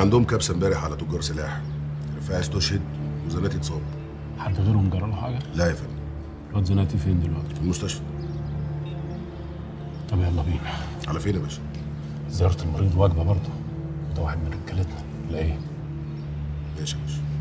عندهم كبسه امبارح على تجار سلاح رفاعي استشهد وزناتي اتصاب حد غيرهم جرى له حاجه لا يا فندم الواد زناتي فين دلوقتي في المستشفى طب يلا بينا على فين يا باشا زياره المريض واجبه برضه ده واحد من رجالتنا لا ايه ماشي يا باشا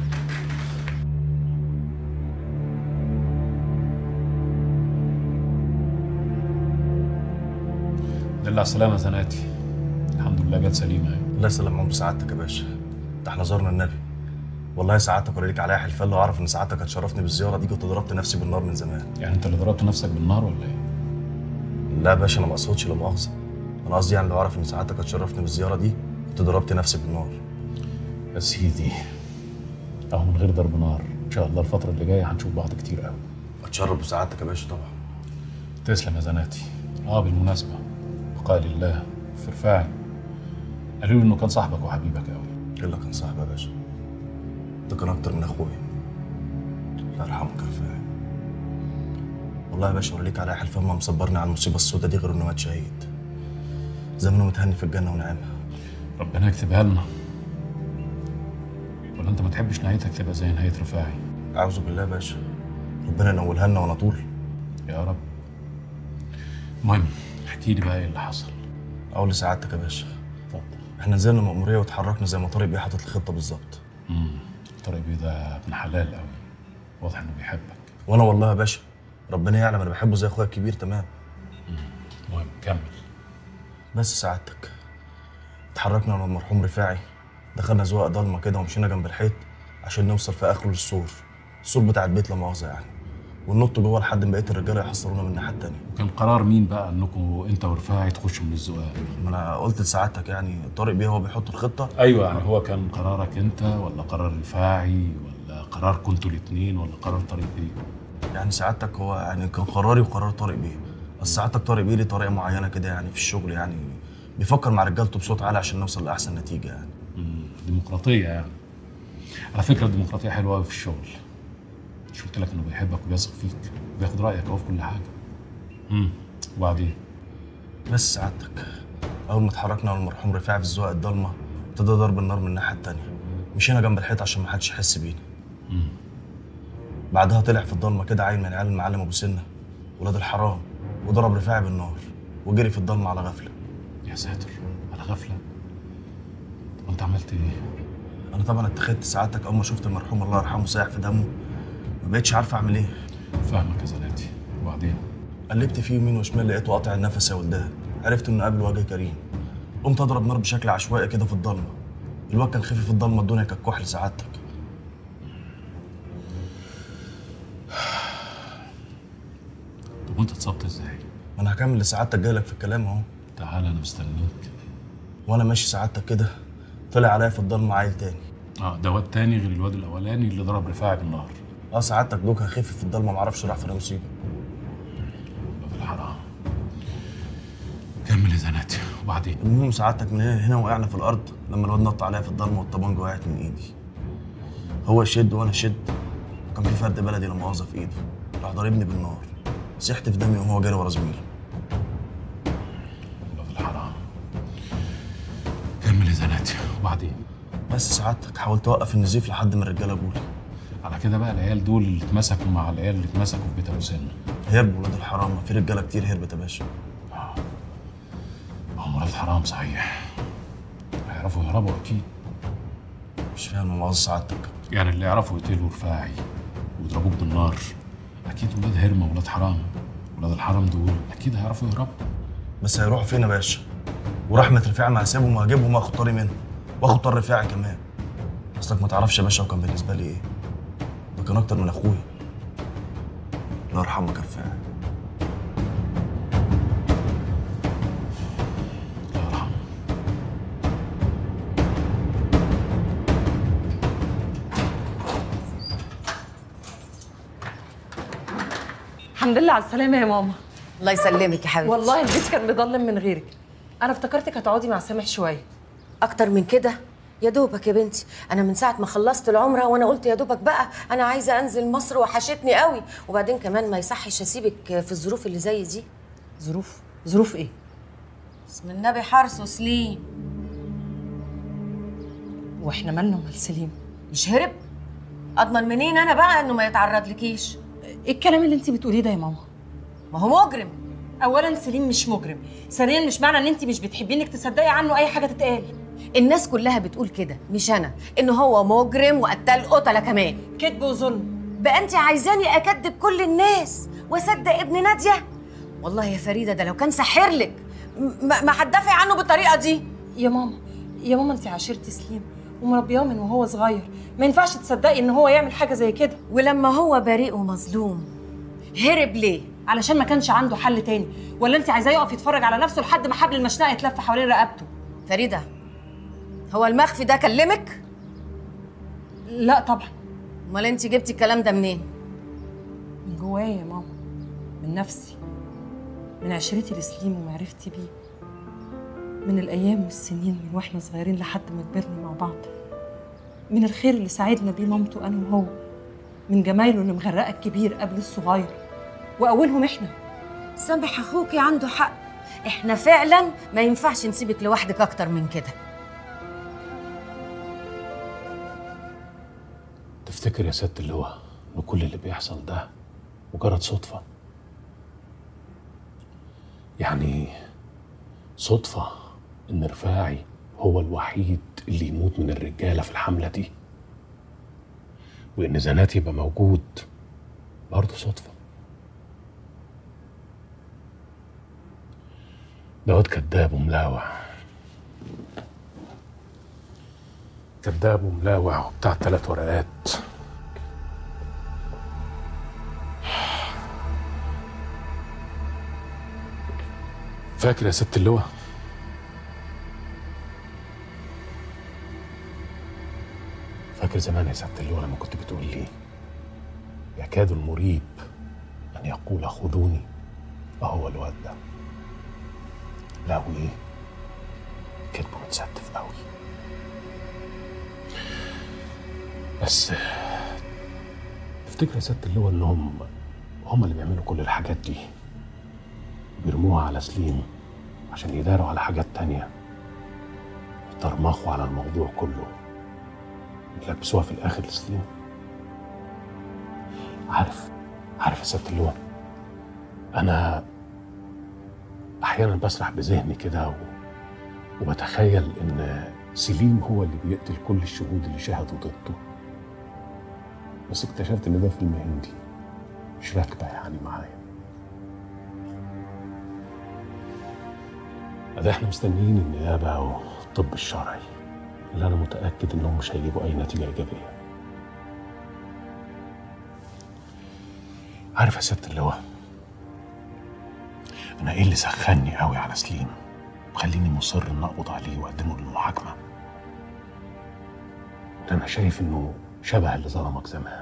دل على السلامه يا زناتي الحمد لله جت سليمه اهي الله يسلم عمر سعادتك يا باشا ده احنا زرنا النبي والله سعادتك ولا ليك عليا حلفان لو اعرف ان سعادتك هتشرفني بالزياره دي كنت ضربت نفسي بالنار من زمان يعني انت اللي ضربت نفسك بالنار ولا ايه لا يا باشا انا ما اقصدش لا مؤاخذه انا قصدي يعني لو اعرف ان سعادتك هتشرفني بالزياره دي كنت ضربت نفسي بالنار يا سيدي اهو من غير ضرب نار ان شاء الله الفتره اللي جايه هنشوف بعض كتير قوي اتشرف بسعادتك يا باشا طبعا تسلم يا زناتي اه بالمناسبه بقال الله في رفاعي قالوا لي انه كان صاحبك وحبيبك قوي الا كان صاحبي يا باشا ده كان اكتر من اخويا الله يرحمك يا رفاعي والله يا باشا ولا ليك عليا حلفان ما مصبرني على المصيبه السوداء دي غير انه مات شهيد زمانه متهني في الجنه ونعمها ربنا يكتبها لنا ولا انت ما تحبش نهايتك تبقى زي نهايه رفاعي اعوذ بالله يا باشا ربنا ينولها لنا وانا طول يا رب المهم احكي لي بقى ايه اللي حصل اقول لسعادتك يا باشا اتفضل احنا نزلنا مأمورية واتحركنا زي ما طارق بيه حاطط الخطة بالظبط امم طارق بيه ده ابن حلال قوي واضح انه بيحبك وانا والله يا باشا ربنا يعلم انا بحبه زي اخويا الكبير تمام المهم كمل بس سعادتك اتحركنا انا والمرحوم رفاعي دخلنا زواق ضلمه كده ومشينا جنب الحيط عشان نوصل في اخره للسور السور بتاع البيت لا مؤاخذه يعني وننط جوه لحد ما بقيه الرجاله يحصرونا من الناحيه التانيه وكان قرار مين بقى انكم انت ورفاعي تخشوا من الزقاق ما انا قلت لسعادتك يعني طارق بيه هو بيحط الخطه ايوه يعني هو كان قرارك انت ولا قرار رفاعي ولا قرار كنتوا الاثنين ولا قرار طارق بيه يعني سعادتك هو يعني كان قراري وقرار طارق بيه بس سعادتك طارق بيه ليه طريقه معينه كده يعني في الشغل يعني بيفكر مع رجالته بصوت عالي عشان نوصل لاحسن نتيجه يعني مم، ديمقراطيه يعني على فكره الديمقراطيه حلوه قوي في الشغل مش قلت لك انه بيحبك وبيثق فيك وبياخد رايك اهو في كل حاجه امم وبعدين بس سعادتك اول ما اتحركنا والمرحوم رفاعي في الزواق الضلمه ابتدى ضرب النار من الناحيه التانيه مشينا جنب الحيط عشان ما حدش يحس بينا بعدها طلع في الضلمه كده عيل من عيال المعلم ابو سنه ولاد الحرام وضرب رفاعي بالنار وجري في الضلمه على غفله يا ساتر على غفله طب انت عملت ايه انا طبعا اتخذت سعادتك اول ما شفت المرحوم الله يرحمه سايح في دمه ما بقتش عارف اعمل ايه فاهمك يا زناتي وبعدين قلبت فيه يمين وشمال لقيته قاطع النفس يا ولدان عرفت انه قابل وجه كريم قمت اضرب نار بشكل عشوائي كده في الضلمه الواد كان خفيف في الضلمه الدنيا كانت كحل سعادتك طب وانت اتصبت ازاي ما انا هكمل لسعادتك جاي لك في الكلام اهو تعال انا مستنيك وانا ماشي سعادتك كده طلع عليا في الضلمه عيل تاني اه ده واد تاني غير الواد الاولاني اللي ضرب رفاعي بالنار اه سعادتك دوكها خفيف في الضلمه معرفش راح فين مصيبه في الحرام كمل يا زناتي وبعدين المهم سعادتك من هنا هنا وقعنا في الارض لما الواد نط عليا في الضلمه والطبنجه وقعت من ايدي هو يشد وانا اشد وكان في فرد بلدي لا مؤاخذه في ايده راح ضاربني بالنار سحت في دمي وهو جاري ورا زميلي الله في الحرام كمل يا زناتي وبعدين بس سعادتك حاولت اوقف النزيف لحد ما الرجاله جولي على كده بقى العيال دول اللي اتمسكوا مع العيال اللي اتمسكوا في بيت ابو سن هربوا ولاد الحرام في رجاله كتير هربت يا باشا هم ولاد حرام صحيح هيعرفوا يهربوا اكيد مش فاهم مؤاخذه سعادتك يعني اللي يعرفوا يقتلوا رفاعي ويضربوك بالنار اكيد ولاد هرمه ولاد حرام ولاد الحرام دول اكيد هيعرفوا يهربوا بس هيروحوا فين يا باشا ورحمه رفاعي ما هسيبهم وهجيبهم واخد طاري منه واخد طار رفاعي كمان اصلك ما تعرفش يا باشا وكان بالنسبه لي ايه ده كان اكتر من اخويا الله يرحمك يا رفاعي الله يرحمه الحمد لله على السلامة يا ماما الله يسلمك يا حبيبتي والله البيت كان مضلم من غيرك أنا افتكرتك هتقعدي مع سامح شوية اكتر من كده يا دوبك يا بنتي انا من ساعه ما خلصت العمره وانا قلت يا دوبك بقى انا عايزه انزل مصر وحشتني قوي وبعدين كمان ما يصحش اسيبك في الظروف اللي زي دي ظروف ظروف إيه؟ بسم النبي حرس وسليم واحنا مالنا ومال سليم مش هرب اضمن منين انا بقى انه ما يتعرض لكيش ايه الكلام اللي انت بتقوليه ده يا ماما ما هو مجرم اولا سليم مش مجرم ثانيا مش معنى ان انت مش بتحبيه انك تصدقي عنه اي حاجه تتقال الناس كلها بتقول كده مش انا انه هو مجرم وقتال قتله كمان كذب وظلم بقى انت عايزاني اكذب كل الناس واصدق ابن ناديه والله يا فريده ده لو كان ساحر لك م- ما ما هتدافع عنه بالطريقه دي يا ماما يا ماما انت عاشرتي سليم ومربياه من وهو صغير ما ينفعش تصدقي ان هو يعمل حاجه زي كده ولما هو بريء ومظلوم هرب ليه علشان ما كانش عنده حل تاني ولا انت عايزاه يقف يتفرج على نفسه لحد ما حبل المشنقه يتلف حوالين رقبته فريده هو المخفي ده كلمك لا طبعا امال انت جبتي الكلام ده منين من جوايا يا ماما من نفسي من عشرتي لسليم ومعرفتي بيه من الايام والسنين من واحنا صغيرين لحد ما كبرنا مع بعض من الخير اللي ساعدنا بيه مامته انا وهو من جمايله اللي مغرقه الكبير قبل الصغير واولهم احنا سامح اخوكي عنده حق احنا فعلا ما ينفعش نسيبك لوحدك اكتر من كده تفتكر يا ست اللواء ان كل اللي بيحصل ده مجرد صدفة يعني صدفة ان رفاعي هو الوحيد اللي يموت من الرجالة في الحملة دي وان زناتي يبقى موجود برضه صدفة ده واد كداب وملاوع كذاب وملاوع وبتاع ثلاث ورقات فاكر يا ست اللواء فاكر زمان يا ست اللواء لما كنت بتقول لي يكاد المريب أن يقول خذوني أهو الواد ده لا وإيه كذبه متستف قوي بس تفتكر يا ست اللواء انهم هم اللي بيعملوا كل الحاجات دي بيرموها على سليم عشان يداروا على حاجات تانية يطرمخوا على الموضوع كله يلبسوها في الاخر لسليم عارف عارف يا ست اللواء انا احيانا بسرح بذهني كده و... وبتخيل ان سليم هو اللي بيقتل كل الشهود اللي شهدوا ضده بس اكتشفت ان ده فيلم هندي مش راكبه يعني معايا ده احنا مستنيين النيابه والطب الشرعي اللي انا متاكد انهم مش هيجيبوا اي نتيجه ايجابيه عارف يا ست اللواء انا ايه اللي سخني قوي على سليم مخليني مصر ان اقبض عليه واقدمه للمحاكمه ده انا شايف انه شبه اللي ظلمك زمان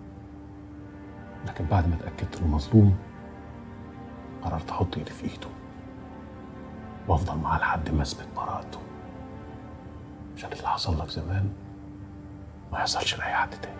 لكن بعد ما اتاكدت انه مظلوم قررت احط ايدي في ايده وافضل معاه لحد ما اثبت براءته عشان اللي حصل لك زمان ما يحصلش لاي حد تاني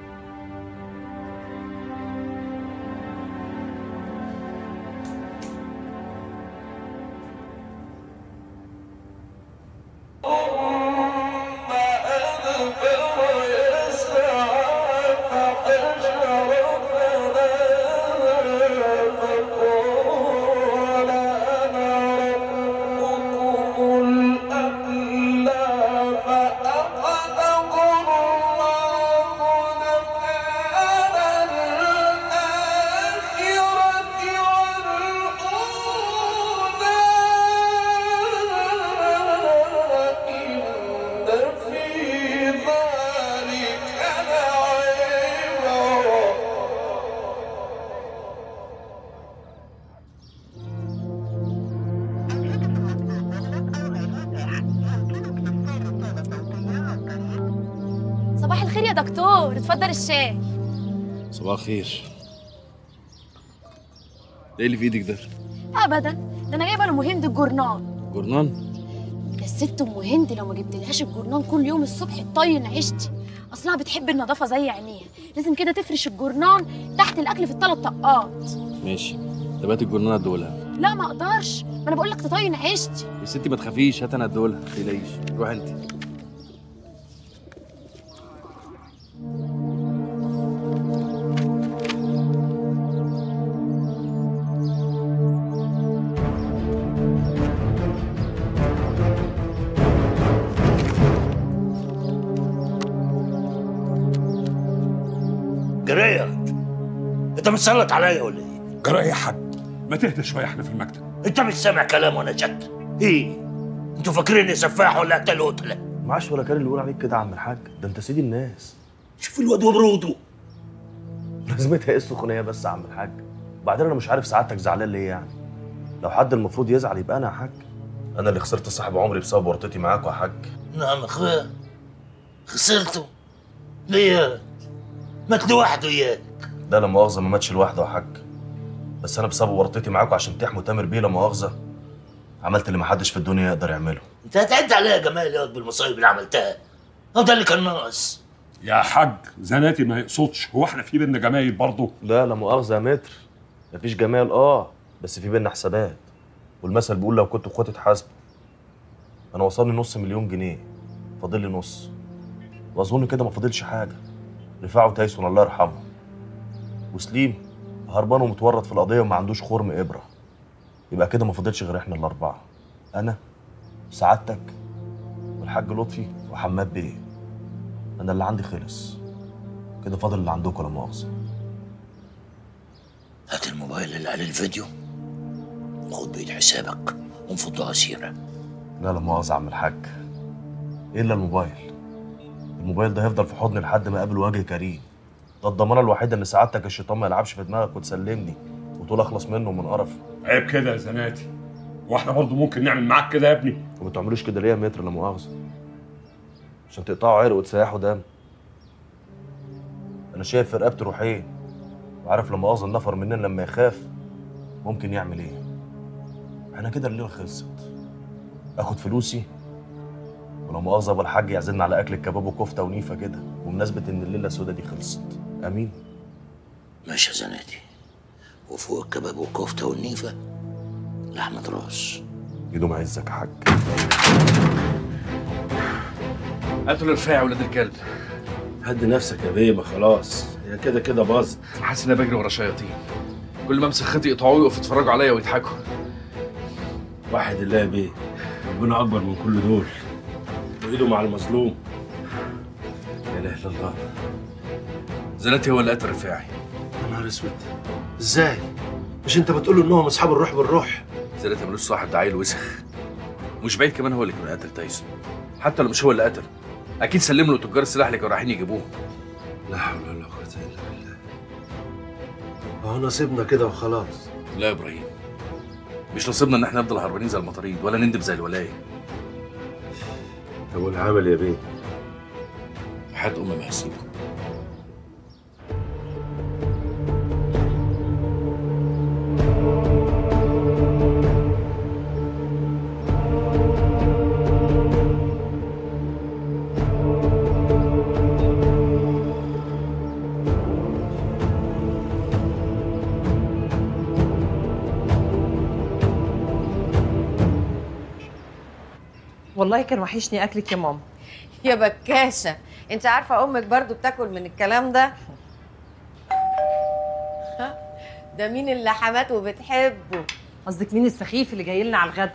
صباح الخير يا دكتور اتفضل الشاي صباح الخير ايه اللي في ايدك ده؟ ابدا ده انا جايبه لام هند الجورنان جورنان؟ ده الست ام هند لو ما جبتلهاش الجورنان كل يوم الصبح تطين عيشتي اصلها بتحب النظافه زي عينيها لازم كده تفرش الجورنان تحت الاكل في الثلاث طقات ماشي طب هات الجورنان ادولها لا ما اقدرش ما انا بقول لك تطين عيشتي يا ستي ما تخافيش هات انا ادولها ما تقلقيش روح انت جريت انت متسلط عليا ولا ايه؟ جرى يا حاج ما تهدى شويه احنا في المكتب انت مش سامع كلام وانا جت ايه؟ انتوا فاكريني سفاح ولا قتل قتله؟ معاش ولا كان اللي يقول عليك كده يا عم الحاج ده انت سيد الناس شوف الواد وبروده لازمتها ايه السخونيه بس يا عم الحاج وبعدين انا مش عارف سعادتك زعلان ليه يعني لو حد المفروض يزعل يبقى انا يا حاج انا اللي خسرت صاحب عمري بسبب ورطتي معاك يا حاج نعم اخويا خسرته ليه؟ مات لوحده اياك ده لا مؤاخذه ما ماتش لوحده يا حاج بس انا بسبب ورطتي معاكوا عشان تحموا تامر بيه لا مؤاخذه عملت اللي محدش في الدنيا يقدر يعمله انت هتعد عليا يا جمال ياض بالمصايب اللي عملتها هو ده اللي كان ناقص يا حاج زناتي ما يقصدش هو احنا في بينا جمايل برضه لا لا مؤاخذه يا متر مفيش جمال اه بس في بينا حسابات والمثل بيقول لو كنتوا اخواتي اتحاسبوا انا وصلني نص مليون جنيه فاضل لي نص واظن كده ما فاضلش حاجه رفاعه تايسون الله يرحمه وسليم هربان ومتورط في القضيه وما عندوش خرم ابره يبقى كده ما فاضلش غير احنا الاربعه انا سعادتك والحاج لطفي وحماد بيه انا اللي عندي خلص كده فاضل اللي عندكم لا مؤاخذه هات الموبايل اللي عليه الفيديو وخد بإيد حسابك ونفضها سيرة لا لا مؤاخذة يا عم الحاج إلا الموبايل الموبايل ده هيفضل في حضني لحد ما أقابل وجه كريم ده الضمانة الوحيدة إن سعادتك الشيطان ما يلعبش في دماغك وتسلمني وتقول أخلص منه من قرف عيب كده يا زناتي واحنا برضه ممكن نعمل معاك كده يا ابني وما تعملوش كده ليه يا متر لا مؤاخذة عشان تقطعوا عرق وتسيحوا دم أنا شايف في رقبتي روحين وعارف لما مؤاخذة النفر مننا لما يخاف ممكن يعمل إيه احنا كده الليلة خلصت آخد فلوسي ولو مؤاخذة أبو الحاج يعزمنا على أكل الكباب وكفتة ونيفة كده بمناسبة إن الليلة السوداء دي خلصت أمين ماشي يا زناتي وفوق الكباب والكفتة والنيفة لحمة راس يدوم عزك يا حاج قتلوا الرفاعي ولاد الكلب هدي نفسك يا بيه ما خلاص هي كده كده باظت حاسس ان انا بجري ورا شياطين كل ما امسك خطي يقطعوه ويقفوا يتفرجوا عليا ويضحكوا واحد الله يا بيه ربنا اكبر من كل دول وايده مع المظلوم لا اله الا الله زناتي هو اللي قتل الرفاعي يا نهار اسود ازاي مش انت بتقول له انهم اصحاب الروح بالروح زناتي ملوش صاحب ده عيل وسخ مش بعيد كمان هو اللي كان قتل تايسون حتى لو مش هو اللي قتل اكيد سلم له تجار السلاح اللي كانوا رايحين يجيبوه لا حول ولا قوه الا بالله اهو نصيبنا كده وخلاص لا يا ابراهيم مش نصيبنا ان احنا نفضل هربانين زي المطاريد ولا نندب زي الولايه طب والعمل يا بيه حد امي ما هسيبه والله كان وحشني اكلك يا ماما يا بكاشة انت عارفة امك برضو بتاكل من الكلام ده ها؟ ده مين اللي حماته وبتحبه قصدك مين السخيف اللي جاي لنا على الغدا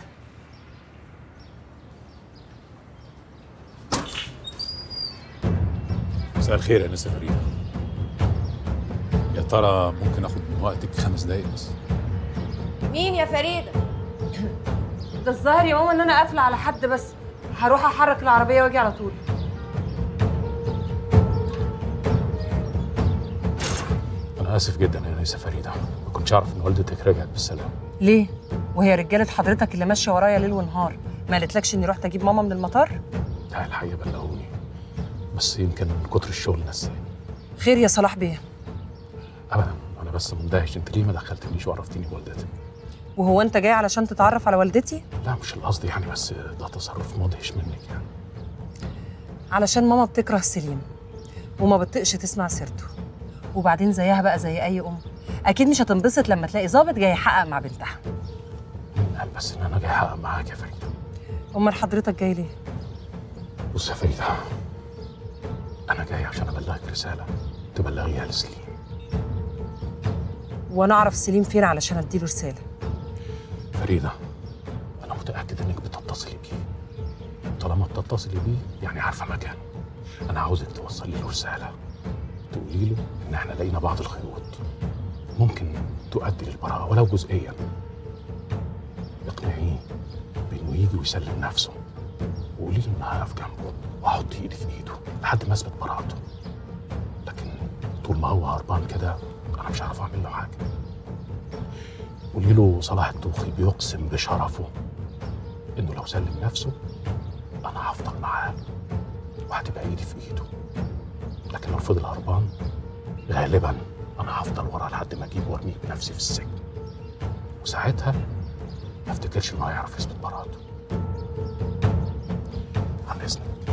مساء الخير يا نسا فريدة يا ترى ممكن اخد من وقتك خمس دقايق بس مين يا فريدة ده الظاهر يا ماما ان انا قافله على حد بس هروح احرك العربيه واجي على طول انا اسف جدا يا نسا فريدة ما كنتش اعرف ان والدتك رجعت بالسلامة ليه وهي رجاله حضرتك اللي ماشيه ورايا ليل ونهار ما قالتلكش اني رحت اجيب ماما من المطار لا الحقيقة بلغوني بس يمكن من كتر الشغل نساني خير يا صلاح بيه ابدا انا بس مندهش انت ليه ما دخلتنيش وعرفتيني بوالدتك وهو انت جاي علشان تتعرف على والدتي لا مش القصد يعني بس ده تصرف مدهش منك يعني علشان ماما بتكره سليم وما بتطقش تسمع سيرته وبعدين زيها بقى زي اي ام اكيد مش هتنبسط لما تلاقي ظابط جاي يحقق مع بنتها مين قال بس ان انا جاي احقق معاك يا فريدة امال حضرتك جاي ليه بص يا فريدة انا جاي عشان ابلغك رسالة تبلغيها لسليم وانا اعرف سليم فين علشان اديله رساله فريدة أنا متأكد إنك بتتصلي بيه طالما بتتصلي بيه يعني عارفة مكانه أنا عاوزك توصلي له رسالة تقولي له ان احنا لقينا بعض الخيوط ممكن تؤدي للبراءه ولو جزئيا اقنعيه بانه يجي ويسلم نفسه وقولي له ان هقف جنبه واحط ايدي في ايده لحد ما اثبت براءته لكن طول ما هو هربان كده انا مش هعرف اعمل له حاجه قولي له صلاح الطوخي بيقسم بشرفه انه لو سلم نفسه انا هفضل معاه وهتبقى ايدي في ايده لكن لو فضل هربان غالبا انا هفضل وراه لحد ما اجيبه وارميه بنفسي في السجن وساعتها ما افتكرش انه هيعرف يثبت براءته عن اذنك